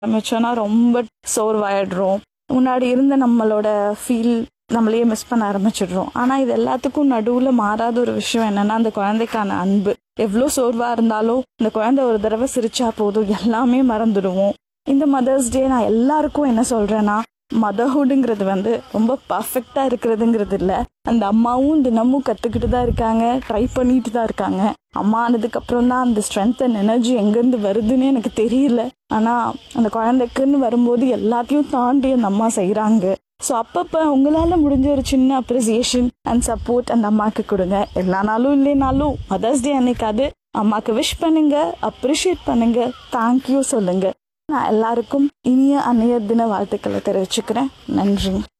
ஆரம்பிச்சோன்னா ரொம்ப சோர்வாயிடுறோம் முன்னாடி இருந்த நம்மளோட ஃபீல் நம்மளையே மிஸ் பண்ண ஆரம்பிச்சிடுறோம் ஆனால் இது எல்லாத்துக்கும் நடுவில் மாறாத ஒரு விஷயம் என்னன்னா அந்த குழந்தைக்கான அன்பு எவ்வளோ சோர்வாக இருந்தாலும் இந்த குழந்தை ஒரு தடவை சிரிச்சா போதும் எல்லாமே மறந்துடுவோம் இந்த மதர்ஸ் டே நான் எல்லாருக்கும் என்ன சொல்கிறேன்னா மதர்ஹுட்டுங்கிறது வந்து ரொம்ப பர்ஃபெக்டாக இருக்கிறதுங்கிறது இல்லை அந்த அம்மாவும் தினமும் கற்றுக்கிட்டு தான் இருக்காங்க ட்ரை பண்ணிட்டு தான் இருக்காங்க அம்மா ஆனதுக்கு அப்புறம் தான் அந்த ஸ்ட்ரென்த் அண்ட் எனர்ஜி எங்கேருந்து வருதுன்னு எனக்கு தெரியல ஆனால் அந்த குழந்தைக்குன்னு வரும்போது எல்லாத்தையும் தாண்டி அந்த அம்மா செய்கிறாங்க ஸோ அப்பப்போ உங்களால் முடிஞ்ச ஒரு சின்ன அப்ரிசியேஷன் அண்ட் சப்போர்ட் அந்த அம்மாவுக்கு கொடுங்க எல்லா நாளும் இல்லைனாலும் மதர்ஸ் டே அன்னைக்காவது அம்மாவுக்கு விஷ் பண்ணுங்க அப்ரிஷியேட் பண்ணுங்க தேங்க்யூ சொல்லுங்க நான் எல்லாருக்கும் இனிய அன்னையர் தின வாழ்த்துக்களை தெரிவிச்சுக்கிறேன் நன்றி